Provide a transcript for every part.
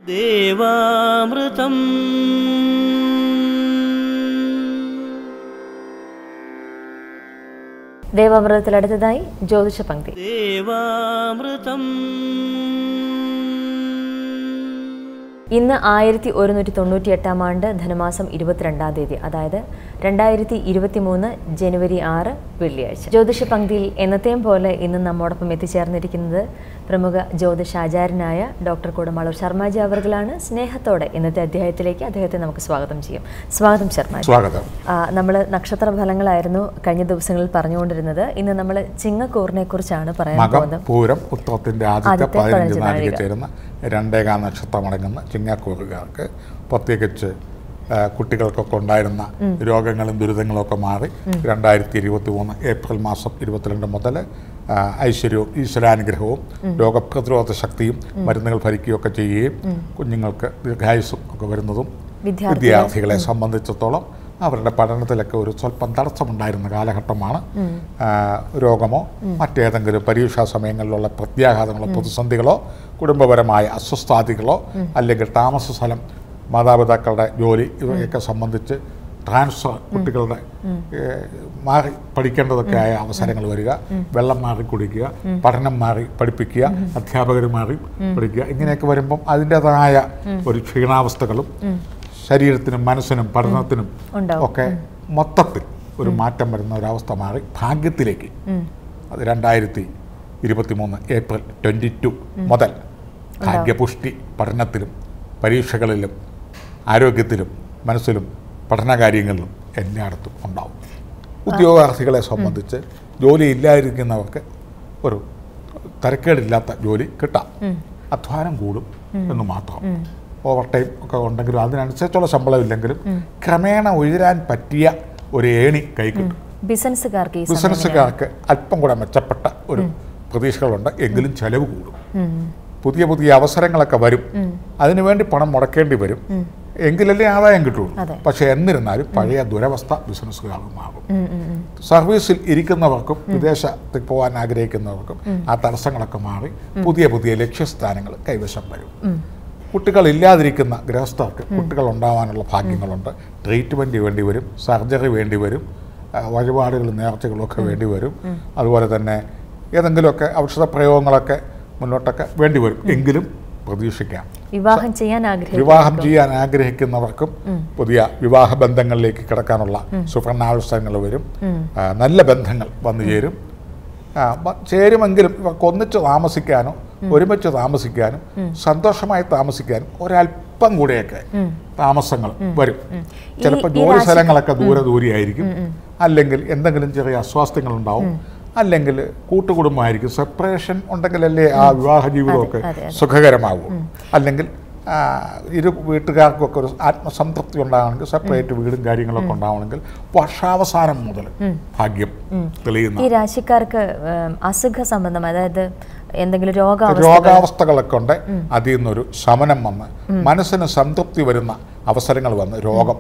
ദേവാമൃതം ദേവാമൃതത്തിൽ അടുത്തതായി ജ്യോതിഷ പങ്ക്തി ദേവാമൃതം ഇന്ന് ആയിരത്തി ഒരുന്നൂറ്റി തൊണ്ണൂറ്റി എട്ടാം ആണ്ട് ധനുമാസം ഇരുപത്തിരണ്ടാം തീയതി അതായത് രണ്ടായിരത്തി ഇരുപത്തി മൂന്ന് ജനുവരി ആറ് വെള്ളിയാഴ്ച ജ്യോതിഷ പങ്ക്തിയിൽ എന്നത്തെയും പോലെ ഇന്ന് നമ്മോടൊപ്പം എത്തിച്ചേർന്നിരിക്കുന്നത് പ്രമുഖ ജ്യോതിഷാചാര്യനായ ഡോക്ടർ കുടമാളൂർ ശർമാജി അവർകളാണ് സ്നേഹത്തോടെ ഇന്നത്തെ അധ്യായത്തിലേക്ക് അദ്ദേഹത്തെ നമുക്ക് സ്വാഗതം ചെയ്യും സ്വാഗതം ശർമാജി സ്വാഗതം നമ്മൾ നക്ഷത്ര ഫലങ്ങളായിരുന്നു കഴിഞ്ഞ ദിവസങ്ങളിൽ പറഞ്ഞുകൊണ്ടിരുന്നത് ഇന്ന് നമ്മൾ ചിങ്ങക്കൂറിനെ കുറിച്ചാണ് പറയാൻ മകം പോകുന്നത് പൂരം ഉത്രത്തിന്റെ ആദ്യത്തെ ആദ്യത്തെ പതിനഞ്ച് പതിനഞ്ച് നാഴിക നാഴിക. ചേരുന്ന രണ്ടേകാം നക്ഷത്രമടങ്ങുന്ന ചിങ്ങക്കൂറുകാർക്ക് പ്രത്യേകിച്ച് ആ, കുട്ടികൾക്കൊക്കെ ഉണ്ടായിരുന്ന രോഗങ്ങളും ദുരിതങ്ങളും ഒക്കെ മാറി രണ്ടായിരത്തി ഇരുപത്തി മൂന്ന് ഏപ്രിൽ മാസം ഇരുപത്തിരണ്ട് മുതൽ ആ, ഐശ്വര്യവും ഈശ്വരാനുഗ്രഹവും രോഗപ്രതിരോധ ശക്തിയും മരുന്നുകൾ ഭരിക്കുകയൊക്കെ ചെയ്യുകയും കുഞ്ഞുങ്ങൾക്ക് ദീർഘായുസ്സും ഒക്കെ വരുന്നതും വിദ്യാർത്ഥികളെ- വിദ്യാർത്ഥികളെ സംബന്ധിച്ചിടത്തോളം അവരുടെ പഠനത്തിലൊക്കെ ഒരു സ്വല്പം തടസ്സമുണ്ടായിരുന്ന കാലഘട്ടമാണ് ആ, രോഗമോ മറ്റേതെങ്കിലും പരീക്ഷാ സമയങ്ങളിലുള്ള പ്രത്യാഘാതങ്ങളോ പ്രതിസന്ധികളോ കുടുംബപരമായ അസ്വസ്ഥാദികളോ അല്ലെങ്കിൽ താമസ സ്ഥലം മാതാപിതാക്കളുടെ ജോലി ഇവയൊക്കെ സംബന്ധിച്ച് ട്രാൻസ്ഫർ കുട്ടികളുടെ ഏ, മാറി പഠിക്കേണ്ടതൊക്കെ ആയ അവസരങ്ങൾ വരിക വെള്ളം മാറി കുടിക്കുക പഠനം മാറി പഠിപ്പിക്കുക അധ്യാപകർ മാറി പഠിക്കുക ഇങ്ങനെയൊക്കെ വരുമ്പം അതിൻ്റെതായ ഒരു ക്ഷീണാവസ്ഥകളും ശരീരത്തിനും മനസ്സിനും പഠനത്തിനും ഉണ്ടാവും. ഒക്കെ മൊത്തത്തിൽ ഒരു മാറ്റം വരുന്ന ഒരവസ്ഥ മാറി ഭാഗ്യത്തിലേക്ക് അത് രണ്ടായിരത്തി ഇരുപത്തി മൂന്ന് ഏപ്രിൽ ട്വൻറ്റി ടു മുതൽ ഭാഗ്യപുഷ്ടി പഠനത്തിലും പരീക്ഷകളിലും ആരോഗ്യത്തിലും മനസ്സിലും പഠനകാര്യങ്ങളിലും എല്ലായിടത്തും ഉണ്ടാവും ഉദ്യോഗാർത്ഥികളെ സംബന്ധിച്ച് ജോലി ഇല്ലാതിരിക്കുന്നവർക്ക് ഒരു തരക്കേടില്ലാത്ത ജോലി കിട്ടാം അധ്വാനം കൂടും എന്ന് മാത്രം ഓവർ ടൈം ഒക്കെ ഉണ്ടെങ്കിലും അതിനനുസരിച്ചുള്ള ശമ്പളം ഇല്ലെങ്കിലും ക്രമേണ ഉയരാൻ പറ്റിയ ഒരു ഏണി കൈ കിട്ടും ബിസിനസ്സുകാർക്ക് ഈ സമയം ബിസിനസ്സുകാർക്ക് അല്പം കൂടെ മെച്ചപ്പെട്ട ഒരു പ്രതീക്ഷകളുണ്ട് എങ്കിലും ചെലവ് കൂടും പുതിയ പുതിയ അവസരങ്ങളൊക്കെ വരും അതിനുവേണ്ടി പണം മുടക്കേണ്ടി വരും എങ്കിലല്ലേ ആദായം കിട്ടുള്ളൂ അതെ. പക്ഷേ എന്നിരുന്നാലും പഴയ ദുരവസ്ഥ ബിസിനസ്സുകാർക്ക് മാറും സർവീസിൽ ഇരിക്കുന്നവർക്കും വിദേശത്ത് പോകാൻ ആഗ്രഹിക്കുന്നവർക്കും ആ തടസ്സങ്ങളൊക്കെ മാറി പുതിയ പുതിയ ലക്ഷ്യസ്ഥാനങ്ങൾ കൈവശം വരും കുട്ടികൾ ഇല്ലാതിരിക്കുന്ന ഗൃഹസ്ഥർക്ക് കുട്ടികൾ ഉണ്ടാവാനുള്ള ഭാഗ്യങ്ങളുണ്ട് ട്രീറ്റ്മെൻറ്റ് വേണ്ടി വരും സർജറി വേണ്ടി വരും ആ, വഴിപാടുകളും നേർച്ചകളും ഒക്കെ വേണ്ടി വരും അതുപോലെ തന്നെ ഏതെങ്കിലുമൊക്കെ ഔഷധ പ്രയോഗങ്ങളൊക്കെ മുന്നോട്ടൊക്കെ വേണ്ടി വരും എങ്കിലും പ്രതീക്ഷിക്കാം വിവാഹം ചെയ്യാൻ ആഗ്രഹിക്കുന്നു വിവാഹം ചെയ്യാൻ ആഗ്രഹിക്കുന്നവർക്കും പുതിയ വിവാഹ ബന്ധങ്ങളിലേക്ക് കിടക്കാനുള്ള സുവർണാവസരങ്ങൾ വരും ആ, നല്ല ബന്ധങ്ങൾ വന്നു ചേരും ആ, ബ- ചേരുമെങ്കിലും ഇവർക്ക് ഒന്നിച്ച് താമസിക്കാനോ ഒരുമിച്ച് താമസിക്കാനും സന്തോഷമായി താമസിക്കാനും ഒരല്പം കൂടെയൊക്കെ താമസങ്ങൾ വരും ചിലപ്പോൾ ഈ ജോലി രാശിക്കാർ- സ്ഥലങ്ങളൊക്കെ ദൂരെ ദൂരെയായിരിക്കും അല്ലെങ്കിൽ എന്തെങ്കിലും ചെറിയ അസ്വാസ്ഥ്യങ്ങൾ ഉണ്ടാവും അല്ലെങ്കിൽ കൂട്ടുകുടുംബമായിരിക്കും സെപ്പറേഷൻ ഉണ്ടെങ്കിലല്ലേ ആ വിവാഹ ജീവിതമൊക്കെ അതെ, അതെ. സുഖകരമാകും അല്ലെങ്കിൽ ആ, ഇരു വീട്ടുകാർക്കൊക്കെ ഒരു ആത്മസംതൃപ്തി ഉണ്ടാവണമെങ്കിൽ സെപ്പറേറ്റ് വീടും കാര്യങ്ങളൊക്കെ ഉണ്ടാവണമെങ്കിൽ വർഷാവസാനം മുതൽ ഭാഗ്യം തെളിയുന്ന ഈ രാശിക്കാർക്ക് ഉം, അസുഖ സംബന്ധം അതായത് എന്തെങ്കിലും രോഗാവസ്ഥ രോഗാവസ്ഥകളൊക്കെ ഉണ്ട് അതിൽ നിന്നൊരു ശമനം വന്ന് മനസ്സിന് സംതൃപ്തി വരുന്ന അവസരങ്ങൾ വന്ന് രോഗം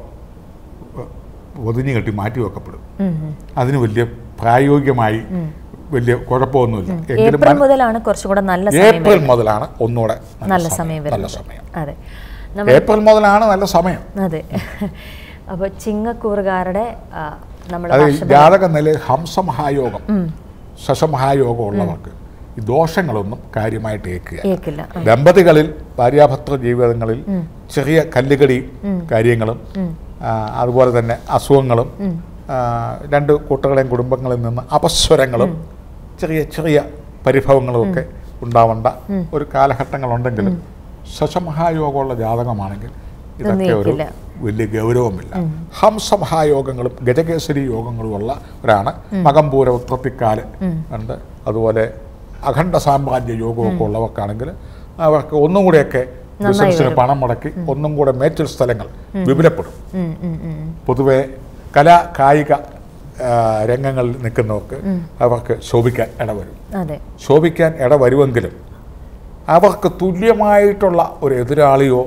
ഒതിഞ്ഞു കെട്ടി മാറ്റി വെക്കപ്പെടും അതിന് വലിയ പ്രായോഗികമായി വലിയ കുഴപ്പമൊന്നുമില്ല എങ്കിലും ഏപ്രിൽ മന- മുതലാണ് കുറച്ചുകൂടെ നല്ല സമയം ഏപ്രിൽ മുതലാണ് ഒന്നുകൂടെ നല്ല സമയം നല്ല വരുന്നത് സമയം അതെ നമ്മൾ ഏപ്രിൽ മുതലാണ് നല്ല സമയം അതെ അപ്പോൾ ചിങ്ങക്കൂറുകാരുടെ നമ്മൾ അത് ഈ ജാതക നിലയിൽ ഹംസമഹായോഗം ശശമഹായോഗം ഉള്ളവർക്ക് ഈ ദോഷങ്ങളൊന്നും കാര്യമായിട്ട് ഏൽക്കുക ഏക്കില്ല ആ. ദമ്പതികളിൽ ഭാര്യാഭർത്തൃ ജീവിതങ്ങളിൽ ചെറിയ കല്ലുകടി കാര്യങ്ങളും ആ, അതുപോലെ തന്നെ അസുഖങ്ങളും ആ, രണ്ട് കൂട്ടങ്ങളെയും കുടുംബങ്ങളിൽ നിന്ന് അപസ്വരങ്ങളും ചെറിയ ചെറിയ പരിഭവങ്ങളും ഒക്കെ ഉണ്ടാവേണ്ട ഒരു കാലഘട്ടങ്ങളുണ്ടെങ്കിലും ശശമഹായോഗമുള്ള ജാതകമാണെങ്കിൽ ഇതൊക്കെ ഒരു ഏൽക്കില്ല. വലിയ ഗൗരവമില്ല ഹംസമഹായോഗങ്ങളും ഗജകേസരി യോഗങ്ങളുമുള്ള ഒരാണ് മകംപൂര ഉത്രത്തിക്കാല് ഉണ്ട് അതുപോലെ അഖണ്ഡ സാമ്രാജ്യ യോഗമൊക്കെ ഉള്ളവർക്കാണെങ്കിൽ അവർക്ക് ഒന്നും കൂടെയൊക്കെ ബിസിനസ്സിന് പണം മുടക്കി ഒന്നും കൂടെ മേച്ചൽ സ്ഥലങ്ങൾ വിപുലപ്പെടും ഉം, ഉം, ഉം. പൊതുവെ കലാ കായിക ആ, രംഗങ്ങളിൽ നിൽക്കുന്നവർക്ക് അവർക്ക് ശോഭിക്കാൻ ഇടവരും അതെ ശോഭിക്കാൻ ഇടവരുമെങ്കിലും അവർക്ക് തുല്യമായിട്ടുള്ള ഒരു എതിരാളിയോ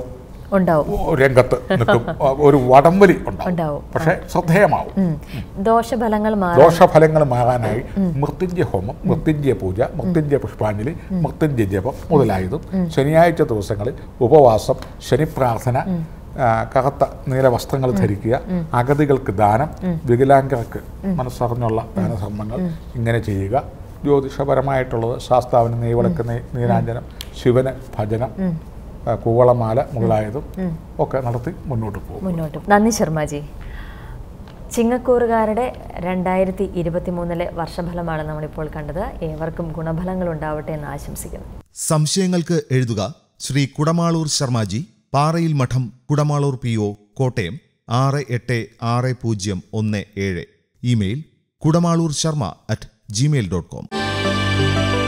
ഉണ്ടാവും രംഗത്ത് നിൽക്കും ഒരു വടംവലി ഉണ്ടാവും ഉണ്ടാവും. പക്ഷേ ശ്രദ്ധേയമാവും ഉം. ദോഷഫലങ്ങൾ മാറാൻ ദോഷഫലങ്ങൾ മാറാനായി മൃത്യുഞ്ജയ ഹോമം മൃത്യുഞ്ജയ പൂജ മൃത്യുഞ്ജയ പുഷ്പാഞ്ജലി മൃത്യുഞ്ജയ ജപം മുതലായതും ശനിയാഴ്ച ദിവസങ്ങളിൽ ഉപവാസം ശനിപ്രാർത്ഥന ആ, കറുത്ത നീല വസ്ത്രങ്ങൾ ധരിക്കുക അഗതികൾക്ക് ദാനം വികലാംഗർക്ക് മനസ്സറിഞ്ഞുള്ള ദാനധർമ്മങ്ങൾ ഇങ്ങനെ ചെയ്യുക ജ്യോതിഷപരമായിട്ടുള്ളത് ശാസ്താവിന് നെയ്വിളക്ക് നെയ് നീരാഞ്ജനം ശിവന് ഭജനം ആ, കൂവളമാല മുതലായതും ഒക്കെ നടത്തി മുന്നോട്ട് പോകും മുന്നോട്ട് നന്ദി ശർമ്മജി ചിങ്ങക്കൂറുകാരുടെ രണ്ടായിരത്തി ഇരുപത്തി മൂന്നിലെ വർഷഫലമാണ് നമ്മളിപ്പോൾ കണ്ടത് ഏവർക്കും ഗുണഫലങ്ങൾ ഉണ്ടാവട്ടെ എന്ന് ആശംസിക്കുന്നു സംശയങ്ങൾക്ക് എഴുതുക ശ്രീ കുടമാളൂർ ശർമാജി പാറയിൽ മഠം കുടമാളൂർ പി ഒ കോട്ടയം ആറ് എട്ട് ആറ് പൂജ്യം ഒന്ന് ഏഴ് email Kudamaloor Sharma at Gmail dot com